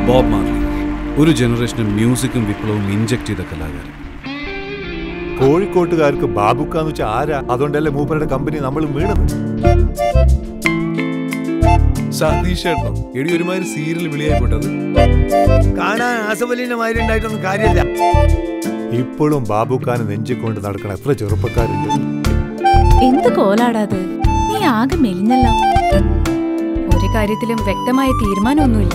Bob Marley ഒരു ജനറേഷന് മ്യൂസിക്കും വിപ്ലവവും inject ചെയ്ത കലാകാരൻ കോഴിക്കോട്ടുകാർക്ക് ബാബുക്കാന്ന് വെച്ചാൽ ആരാ അതുകൊണ്ടല്ലേ മൂപ്പരുടെ കമ്പനി നമ്മൾ വീണത് സതീഷ് ഏട്ടനോ എടി ഒരുമാതിരി സീരിയൽ വിളിയായിപ്പെട്ടത് കാണാൻ ആസവലിന്റെ മാതിരി ഉണ്ടായിട്ടൊന്നും കാര്യമില്ല ഇപ്പോഴും ബാബുക്കാനെ നെഞ്ചിക്കൊണ്ട് നടക്കണ എത്ര ചെറുപ്പക്കാരുണ്ട് എന്ത് കോലാടാത് നീ ആകെ മെലിഞ്ഞല്ലോ ഒരു കാര്യത്തിലും വ്യക്തമായ തീരുമാനമൊന്നുമില്ല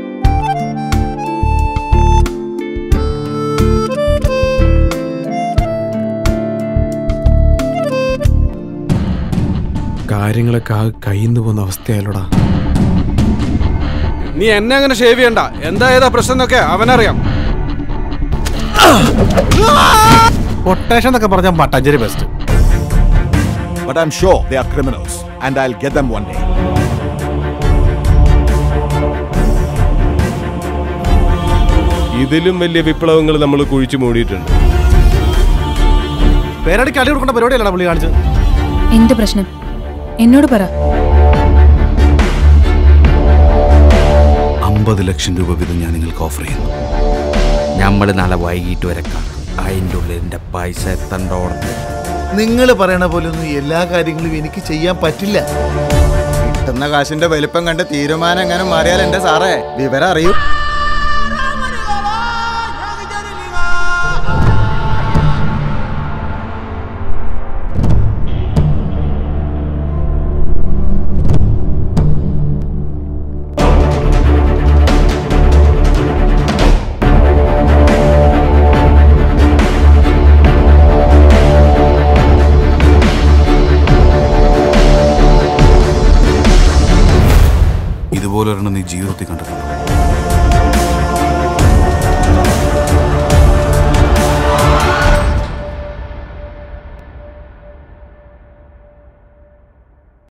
കാര്യങ്ങളൊക്കെ ആ കയ്യിന്ന് പോകുന്ന അവസ്ഥയാലോടാ നീ എന്നെ അങ്ങനെ ഷേവ് ചെയ്യണ്ട എന്താ ഏതാ പ്രശ്നം എന്നൊക്കെ അവനറിയാം കൊട്ടേഷൻ എന്നൊക്കെ പറഞ്ഞാൽ Mattancherry best But I'm sure they are criminals, and I'll get them one day. ഇതിലും വലിയ വിപ്ലവങ്ങൾ നമ്മൾ കുഴിച്ചു മൂടിയിട്ടുണ്ട് പേരടിക്ക് അടി കൊടുക്കേണ്ട പരിപാടിയല്ലടാ പുള്ളി കാണിച്ചത് എന്ത് പ്രശ്നം എന്നോട് പറ അമ്പത് ലക്ഷം രൂപ വീതം ഞാൻ നിങ്ങൾക്ക് ഓഫർ ചെയ്യുന്നു നമ്മൾ നാളെ വൈകിട്ട് വരെ കാണും അതിൻ്റെ ഉള്ളിൽ എൻ്റെ പൈസ എത്തണ്ടോളം നിങ്ങൾ പറയണ പോലെ ഒന്നും എല്ലാ കാര്യങ്ങളും എനിക്ക് ചെയ്യാൻ പറ്റില്ല കിട്ടുന്ന കാശിന്റെ വലിപ്പം കണ്ട് തീരുമാനം എങ്ങനെ മാറിയാൽ എന്റെ സാറേ വിവരം അറിയൂ ഇതുപോലൊരെണ്ണം നീ ജീവിതത്തിൽ കണ്ടിട്ടുണ്ടോ